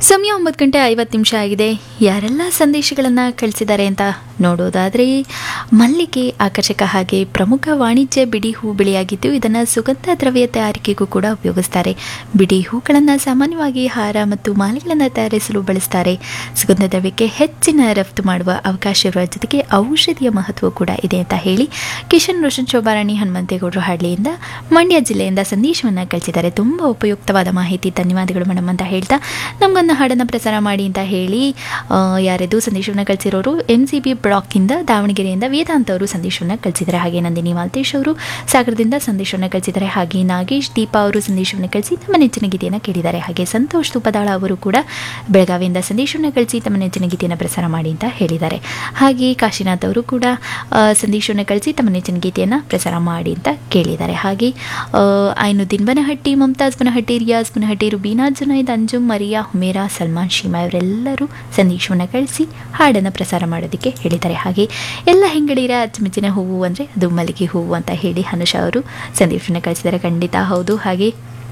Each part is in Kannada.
ಸಮಯ ಒಂಬತ್ತು ಗಂಟೆ ಐವತ್ತು ನಿಮಿಷ ಆಗಿದೆ ಯಾರೆಲ್ಲ ಸಂದೇಶಗಳನ್ನು ಕಳಿಸಿದ್ದಾರೆ ಅಂತ ನೋಡೋದಾದರೆ ಮಲ್ಲಿಗೆ ಆಕರ್ಷಕ ಹಾಗೆ ಪ್ರಮುಖ ವಾಣಿಜ್ಯ ಬಿಡಿ ಹೂ ಬೆಳೆಯಾಗಿದ್ದು ಇದನ್ನು ಸುಗಂಧ ದ್ರವ್ಯ ತಯಾರಿಕೆಗೂ ಕೂಡ ಉಪಯೋಗಿಸ್ತಾರೆ ಬಿಡಿ ಹೂಗಳನ್ನು ಸಾಮಾನ್ಯವಾಗಿ ಹಾರ ಮತ್ತು ಮಾಲೆಗಳನ್ನು ತಯಾರಿಸಲು ಬಳಸ್ತಾರೆ ಸುಗಂಧ ದ್ರವ್ಯಕ್ಕೆ ಹೆಚ್ಚಿನ ರಫ್ತು ಮಾಡುವ ಅವಕಾಶ ಇರುವ ಜೊತೆಗೆ ಔಷಧಿಯ ಮಹತ್ವ ಕೂಡ ಇದೆ ಅಂತ ಹೇಳಿ ಕಿಶನ್ ರೋಷನ್ ಶೋಭಾರಾಣಿ ಹನುಮಂತೇಗೌಡರು ಹಾಡ್ಲಿಯಿಂದ ಮಂಡ್ಯ ಜಿಲ್ಲೆಯಿಂದ ಸಂದೇಶವನ್ನು ಕಳಿಸಿದ್ದಾರೆ ತುಂಬ ಉಪಯುಕ್ತವಾದ ಮಾಹಿತಿ ಧನ್ಯವಾದಗಳು ಮೇಡಮ್ ಅಂತ ಹೇಳ್ತಾ ನಮಗೊಂದು ಹಾಡನ್ನು ಪ್ರಸಾರ ಮಾಡಿ ಅಂತ ಹೇಳಿ ಆ, ಯಾರಿದು ಸಂದೇಶವನ್ನು ಕಳಿಸಿರೋರು ಎನ್ ಸಿ ಬಿ ಬ್ಲಾಕಿಂದ ದಾವಣಗೆರೆಯಿಂದ ವೇದಾಂತ್ ಅವರು ಸಂದೇಶವನ್ನು ಕಳಿಸಿದ್ದಾರೆ ಹಾಗೆ ನಂದಿನಿ ಮಾಲ್ತೇಶ್ ಅವರು ಸಾಗರದಿಂದ ಸಂದೇಶವನ್ನು ಕಳಿಸಿದ್ದಾರೆ ಹಾಗೆ ನಾಗೇಶ್ ದೀಪಾ ಅವರು ಸಂದೇಶವನ್ನು ಕಳಿಸಿ ತಮ್ಮ ನೆಚ್ಚಿನ ಗೀತೆಯನ್ನು ಕೇಳಿದ್ದಾರೆ ಹಾಗೆ ಸಂತೋಷ್ ತುಪದಾಳ ಅವರು ಕೂಡ ಬೆಳಗಾವಿಯಿಂದ ಸಂದೇಶವನ್ನು ಕಳಿಸಿ ತಮ್ಮ ನೆಚ್ಚಿನ ಗೀತೆಯನ್ನು ಪ್ರಸಾರ ಮಾಡಿ ಅಂತ ಹೇಳಿದ್ದಾರೆ ಹಾಗೆ ಕಾಶಿನಾಥ್ ಅವರು ಕೂಡ ಆ, ಸಂದೇಶವನ್ನು ಕಳಿಸಿ ತಮ್ಮ ನೆಚ್ಚಿನ ಗೀತೆಯನ್ನು ಪ್ರಸಾರ ಮಾಡಿ ಅಂತ ಕೇಳಿದ್ದಾರೆ ಹಾಗೆ ಆ, ಐನುದ್ದೀನ್ ಬನಹಟ್ಟಿ ಮುಮ್ತಾಜ್ ಬನಹಟ್ಟಿ ರಿಯಾಜ್ ಬನಹಟ್ಟಿ ರುಬೀನಾ ಜುನೈದ್ ಅಂಜುಮ್ ಮರಿಯಾ ಹುಮೇರಾ ಸಲ್ಮಾನ್ ಶೀಮಾ ಇವರೆಲ್ಲರೂ ಸಂದೇಶವನ್ನು ಕಳಿಸಿ ಹಾಡನ್ನು ಪ್ರಸಾರ ಮಾಡೋದಕ್ಕೆ ಹೇಳಿದ್ದಾರೆ ಹಾಗೆ ಎಲ್ಲ ಹೆಂಗಡಿರ ಅಚ್ಚುಮೆಚ್ಚಿನ ಹೂವು ಅಂದರೆ ಅದು ಮಲ್ಲಿಗೆ ಹೂವು ಅಂತ ಹೇಳಿ ಹನುಷ ಅವರು ಸಂದೇಶವನ್ನು ಕಳಿಸಿದ್ದಾರೆ ಖಂಡಿತ ಹೌದು ಹಾಗೆ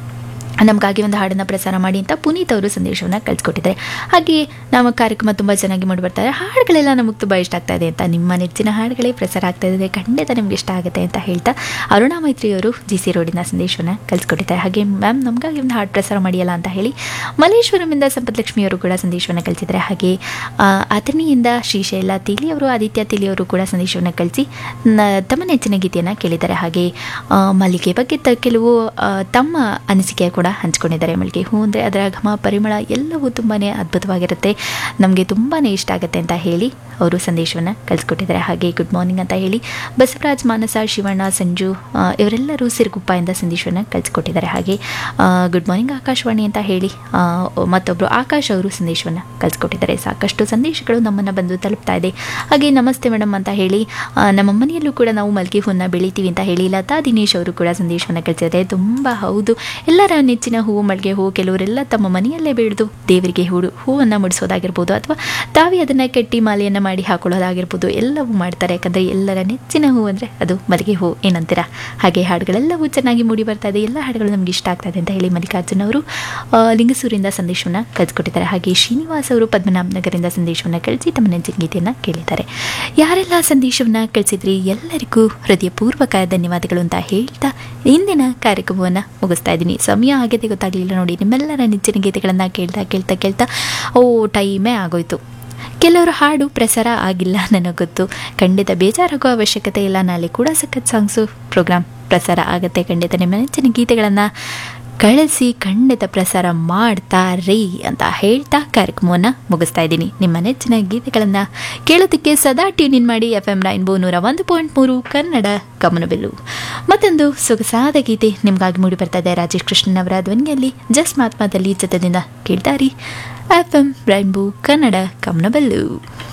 ನಮಗಾಗಿ ಒಂದು ಹಾಡನ್ನು ಪ್ರಸಾರ ಮಾಡಿ ಅಂತ ಪುನೀತ್ ಅವರು ಸಂದೇಶವನ್ನು ಕಳಿಸ್ಕೊಟ್ಟಿದ್ದಾರೆ ಹಾಗೆ ನಮ್ಮ ಕಾರ್ಯಕ್ರಮ ತುಂಬ ಚೆನ್ನಾಗಿ ಮಾಡಿ ಬರ್ತಾರೆ ಹಾಡುಗಳೆಲ್ಲ ನಮಗೆ ತುಂಬ ಇಷ್ಟ ಆಗ್ತಾ ಇದೆ ಅಂತ ನಿಮ್ಮ ನೆಚ್ಚಿನ ಹಾಡುಗಳೇ ಪ್ರಸಾರ ಆಗ್ತಾ ಇದೆ ಖಂಡಿತ ನಿಮ್ಗೆ ಇಷ್ಟ ಆಗುತ್ತೆ ಅಂತ ಹೇಳ್ತಾ ಅರುಣಾ ಮೈತ್ರಿ ಅವರು ಜಿ ಸಿ ರೋಡಿನ ಸಂದೇಶವನ್ನು ಕಳಿಸ್ಕೊಟ್ಟಿದ್ದಾರೆ ಹಾಗೆ ಮ್ಯಾಮ್ ನಮಗಾಗಿ ಒಂದು ಹಾಡು ಪ್ರಸಾರ ಮಾಡಿಯಲ್ಲ ಅಂತ ಹೇಳಿ ಮಲ್ಲೇಶ್ವರಮಿಂದ ಸಂಪತ್ಲಕ್ಷ್ಮಿ ಅವರು ಕೂಡ ಸಂದೇಶವನ್ನು ಕಳಿಸಿದ್ದಾರೆ ಹಾಗೆ ಆ, ಅಥಣಿಯಿಂದ ಶ್ರೀಶೈಲ ತಿಲಿ ಅವರು ಆದಿತ್ಯ ತಿಲಿ ಅವರು ಕೂಡ ಸಂದೇಶವನ್ನು ಕಳಿಸಿ ನ- ತಮ್ಮ ನೆಚ್ಚಿನ ಗೀತೆಯನ್ನು ಕೇಳಿದ್ದಾರೆ ಹಾಗೆ ಆ, ಮಲ್ಲಿಗೆ ಬಗ್ಗೆ ತ ಕೆಲವು ಆ, ತಮ್ಮ ಅನಿಸಿಕೆ ಕೂಡ ಹಂಚ್ಕೊಂಡಿದ್ದಾರೆ ಮಲ್ಲಿಗೆ ಹೂ ಅಂದರೆ ಅದರ ಘಮ ಪರಿಮಳ ಎಲ್ಲವೂ ತುಂಬಾ ಅದ್ಭುತವಾಗಿರುತ್ತೆ ನಮಗೆ ತುಂಬಾ ಇಷ್ಟ ಆಗುತ್ತೆ ಅಂತ ಹೇಳಿ ಅವರು ಸಂದೇಶವನ್ನು ಕಳಿಸ್ಕೊಟ್ಟಿದ್ದಾರೆ ಹಾಗೆ ಗುಡ್ ಮಾರ್ನಿಂಗ್ ಅಂತ ಹೇಳಿ ಬಸವರಾಜ್ ಮಾನಸ ಶಿವಣ್ಣ ಸಂಜು ಆ, ಇವರೆಲ್ಲರೂ ಸಿರುಗುಪ್ಪದಿಂದ ಸಂದೇಶವನ್ನು ಕಳಿಸ್ಕೊಟ್ಟಿದ್ದಾರೆ ಹಾಗೆ ಗುಡ್ ಮಾರ್ನಿಂಗ್ ಆಕಾಶವಾಣಿ ಅಂತ ಹೇಳಿ ಆ, ಮತ್ತೊಬ್ಬರು ಆಕಾಶ್ ಅವರು ಸಂದೇಶವನ್ನು ಕಳಿಸ್ಕೊಟ್ಟಿದ್ದಾರೆ ಸಾಕಷ್ಟು ಸಂದೇಶಗಳು ನಮ್ಮನ್ನು ಬಂದು ತಲುಪ್ತಾ ಇದೆ ಹಾಗೆ ನಮಸ್ತೆ ಮೇಡಮ್ ಅಂತ ಹೇಳಿ ಆ, ನಮ್ಮ ಮನೆಯಲ್ಲೂ ಕೂಡ ನಾವು ಮಲ್ಲಿಗೆ ಹೂವನ್ನು ಬೆಳಿತೀವಿ ಅಂತ ಹೇಳಿ ಲತಾ ದಿನೇಶ್ ಅವರು ಕೂಡ ಸಂದೇಶವನ್ನು ಕಳಿಸಿದ್ದಾರೆ ತುಂಬ ಹೌದು ಎಲ್ಲರ ನೆಚ್ಚಿನ ಹೂವು ಮಲ್ಲಿಗೆ ಹೂವು ಕೆಲವರೆಲ್ಲ ತಮ್ಮ ಮನೆಯಲ್ಲೇ ಬೆಳೆದು ದೇವರಿಗೆ ಹೂಡು ಹೂವನ್ನು ಮುಡಿಸೋದಾಗಿರ್ಬೋದು ಅಥವಾ ತಾವೇ ಅದನ್ನು ಕಟ್ಟಿ ಮಾಲೆಯನ್ನು ಮಾಡಿ ಹಾಕೊಳ್ಳೋದಾಗಿರ್ಬೋದು ಎಲ್ಲವೂ ಮಾಡ್ತಾರೆ ಯಾಕಂದರೆ ಎಲ್ಲರ ನೆಚ್ಚಿನ ಹೂವು ಅಂದರೆ ಅದು ಮಲ್ಲಿಗೆ ಹೂವು ಏನಂತೀರಾ ಹಾಗೆ ಹಾಡುಗಳೆಲ್ಲವೂ ಚೆನ್ನಾಗಿ ಮೂಡಿ ಬರ್ತಾ ಇದೆ ಎಲ್ಲ ಹಾಡುಗಳು ನಮಗೆ ಇಷ್ಟ ಆಗ್ತಾ ಇದೆ ಅಂತ ಹೇಳಿ ಮಲ್ಲಿಕಾರ್ಜುನ್ ಅವರು ಆ, ಲಿಂಗಸೂರಿಂದ ಸಂದೇಶವನ್ನು ಕಳಿಸ್ಕೊಟ್ಟಿದ್ದಾರೆ ಹಾಗೆ ಶ್ರೀನಿವಾಸ್ ಅವರು ಪದ್ಮನಾಭ ನಗರದಿಂದ ಸಂದೇಶವನ್ನು ಕಳಿಸಿ ತಮ್ಮ ನೆಚ್ಚಿನ ಗೀತೆಯನ್ನು ಕೇಳಿದ್ದಾರೆ ಯಾರೆಲ್ಲ ಸಂದೇಶವನ್ನು ಕಳಿಸಿದ್ರಿ ಎಲ್ಲರಿಗೂ ಹೃದಯಪೂರ್ವಕ ಧನ್ಯವಾದಗಳು ಅಂತ ಹೇಳ್ತಾ ಇಂದಿನ ಕಾರ್ಯಕ್ರಮವನ್ನು ಮುಗಿಸ್ತಾ ಇದ್ದೀನಿ ಸಮಯ ಆಗಿದೆ ಗೊತ್ತಾಗಲಿಲ್ಲ ನೋಡಿ ನಿಮ್ಮೆಲ್ಲರ ನೆಚ್ಚಿನ ಗೀತೆಗಳನ್ನು ಕೇಳ್ತಾ ಕೇಳ್ತಾ ಕೇಳ್ತಾ ಓ ಟೈಮೇ ಆಗೋಯ್ತು ಕೆಲವರು ಹಾಡು ಪ್ರಸಾರ ಆಗಿಲ್ಲ ನನಗೆ ಗೊತ್ತು ಖಂಡಿತ ಬೇಜಾರಾಗೋ ಅವಶ್ಯಕತೆ ಇಲ್ಲ ನಾಳೆ ಕೂಡ ಸಖತ್ ಸಾಂಗ್ಸು ಪ್ರೋಗ್ರಾಮ್ ಪ್ರಸಾರ ಆಗುತ್ತೆ ಖಂಡಿತ ನಿಮ್ಮ ನೆಚ್ಚಿನ ಗೀತೆಗಳನ್ನು ಕಳಿಸಿ ಖಂಡಿತ ಪ್ರಸಾರ ಮಾಡ್ತಾರೆ ಅಂತ ಹೇಳ್ತಾ ಕಾರ್ಯಕ್ರಮವನ್ನು ಮುಗಿಸ್ತಾ ಇದ್ದೀನಿ ನಿಮ್ಮ ನೆಚ್ಚಿನ ಗೀತೆಗಳನ್ನು ಕೇಳೋದಕ್ಕೆ ಸದಾ ಟ್ಯೂನ್ ಇನ್ ಮಾಡಿ ಎಫ್ ಎಂ ರೈನ್ಬೋ ನೂರ ಒಂದು ಪಾಯಿಂಟ್ ಮೂರು ಕನ್ನಡ ಗಮನಬೆಲ್ಲು ಮತ್ತೊಂದು ಸೊಗಸಾದ ಗೀತೆ ನಿಮಗಾಗಿ ಮೂಡಿ ಬರ್ತಾ ಇದೆ ರಾಜೇಶ್ ಕೃಷ್ಣನ್ ಅವರ ಧ್ವನಿಯಲ್ಲಿ ಜಸ್ಟ್ ಮಾತ್ಮದಲ್ಲಿ ಜೊತೆದಿಂದ ಕೇಳ್ತಾರಿ ಎಫ್ ಎಂ ರೈನ್ಬೋ ಕನ್ನಡ ಗಮನಬೆಲ್ಲು